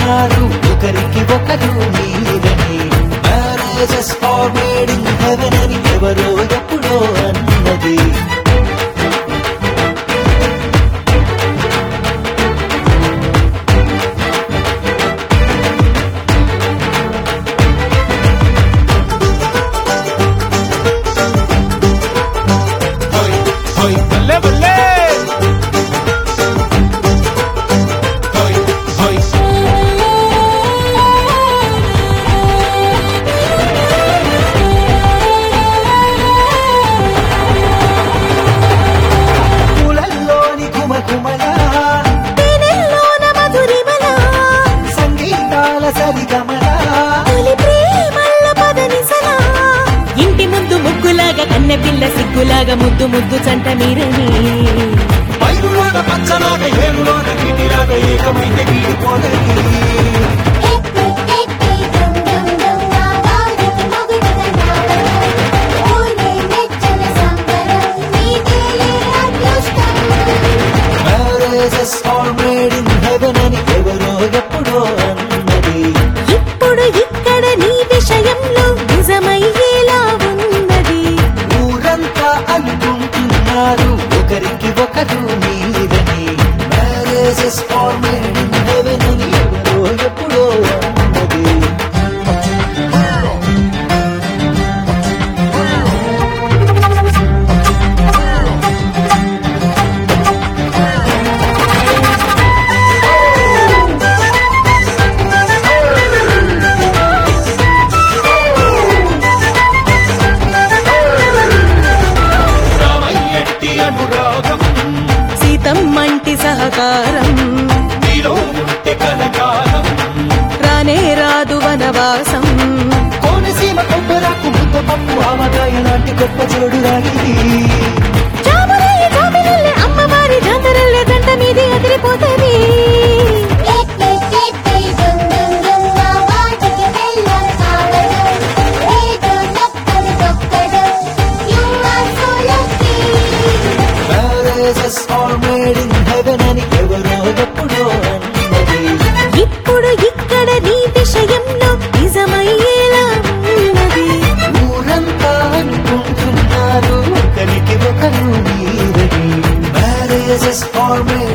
అనుకుంటున్నారు ఒకరికి ఒకరు మీరని marriages are made in heaven అని ఎవరో ఎప్పుడో అన్నది హోయ్ హోయ్ బల్లే బల్లే హోయ్ హోయ్ పూలల్లోని ఘుమఘుమల తేనెల్లోన మధురిమల సంగీతాల సరిగమల తొలి ప్రేమల్ల పదనిసల ఇంటి ముందు ముగ్గులాగా కన్నె పిల్ల సిగ్గులాగా ముద్దు ముద్దు చంట మీరని పైరులోన పచ్చలాగ ఏరులోన గిటిలాగ ఏకమైతే గీడిపోదని marriages are made in heaven అని ఎవరో ఎప్పుడో అన్నది ఇప్పుడు ఇక్కడ నీ విషయంలో నిజమయ్యేలా ఉన్నది ఊరంతా అనుకుంటున్నారు ఒకరికి ఒకరు మీరని marriages are made in heaven అని ఎవరో ఎప్పుడో అన్నది రామయ్యట్టి అనురాగం సీతమ్మంటి సహకారం నీలో ఉంటే కలకాలం రానే రాదు వనవాసం కోనసీమ కొబ్బరాకు ముద్ద పప్పు ఆవకాయ లాంటి గొప్ప జోడు రాగిది జాబులయ్య జాబిలల్లే అమ్మవారి జాతరల్లే గంట మీది అదిరిపోతది marriages are made in heaven అని ఎవరో ఎప్పుడో అన్నది ఇప్పుడు ఇక్కడ నీ విషయంలో నిజమయ్యేలా ఉన్నది ఊరంతా అనుకుంటున్నారు ఒకరికి ఒకరు మీరని మ్యారేజెస్ ఆర్ మేడ్